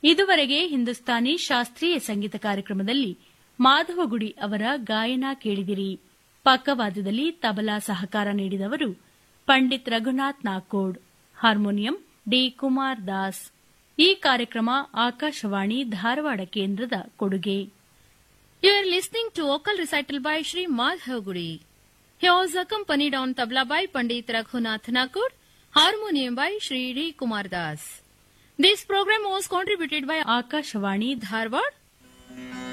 ಇದುವರೆಗೆ ಹಿಂದೂಸ್ತಾನಿ ಶಾಸ್ತ್ರೀಯ ಸಂಗೀತ ಕಾರ್ಯಕ್ರಮದಲ್ಲಿ ಮಾಧವಗುಡಿ ಅವರ ಗಾಯನ ಕೇಳಿದಿರಿ ಪಕ್ಕವಾದ್ಯದಲ್ಲಿ ತಬಲಾ ಸಹಕಾರ ನೀಡಿದವರು ಪಂಡಿತ್ ರಘುನಾಥ್ ನಾಕೋಡ್ ಹಾರ್ಮೋನಿಯಂ ಡಿ ಕುಮಾರ್ ದಾಸ್ ಈ ಕಾರ್ಯಕ್ರಮ ಆಕಾಶವಾಣಿ ಧಾರವಾಡ ಕೇಂದ್ರದ ಕೊಡುಗೆ You are listening to vocal recital by Sri Madhav Gudi. He was accompanied on tabla by Pandit Raghunath Nakur, harmonium by Sri D. Kumar Das. This program was contributed by Akashvani Dharwad